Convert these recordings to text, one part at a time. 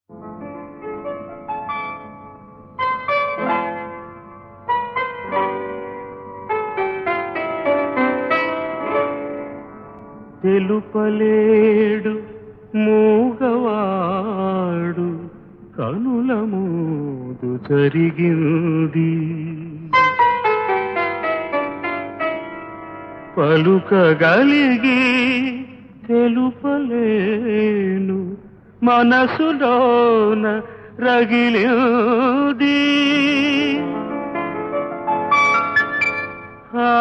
తెలుపలేడు మూగవాడు కనుల మూదు జరిగింది పలుకగలిగి తెలుపలేను మనసులోన రగిలింది ఆ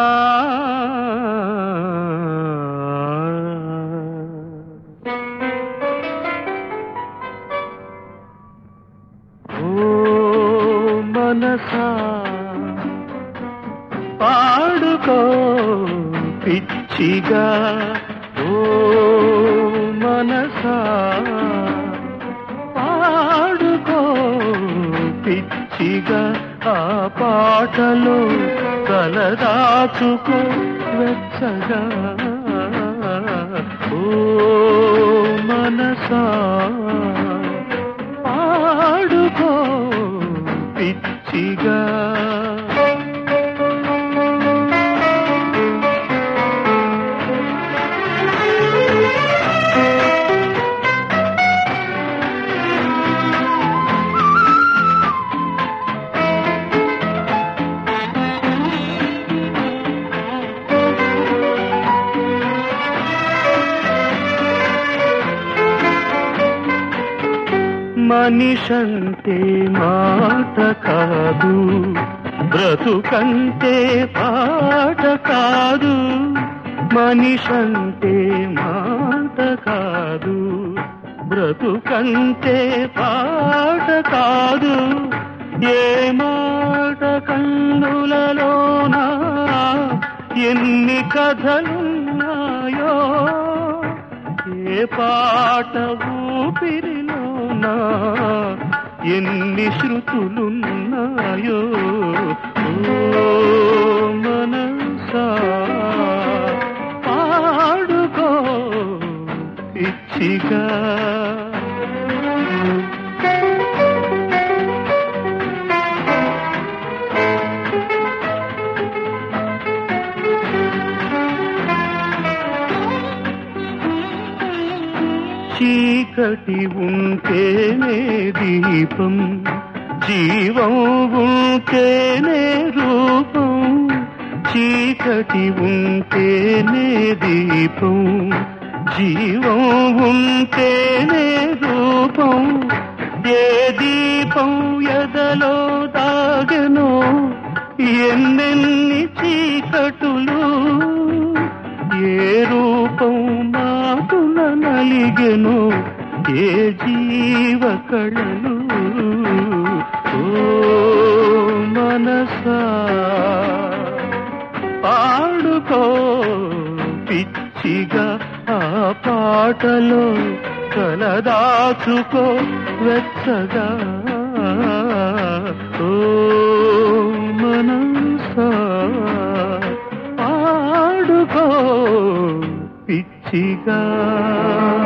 ఓ మనసా పాడుకో పిచ్చిగా ఓ మనసా పాడుకో పిచ్చిగా ఆ పాటలో కలదాచుకో వెచ్చగా ఓ మనసా పాడుకో పిచ్చిగా మనిషంటే మాట కాదు బ్రతుకంటే పాట కాదు మనిషంటే మాట కాదు బ్రతుకంటే పాట కాదు ఏ మాట కన్నులలోనా ఎన్ని కథలున్నాయో ఏ పాట ఊపిరిలోనా ఎన్ని శృతులున్నాయో ఓ మనసా పాడుకో పిచ్చిగా చీకటి ఉంటేనే దీపం జీవం ఉంటేనే రూపం చీకటి ఉంటేనే దీపం జీవం ఉంటేనే రూపం ఏ దీపం ఎదలో దాగనో ఎన్నెన్ని చీకటులు ఏ రూపం మాటున నలిగెను ఏ జీవ కళలు ఓ మనసా పాడుకో పిచ్చిగా ఆ పాటలో కలదాచుకో వెచ్చగా ఓ మనసా పాడుకో పిచ్చిగా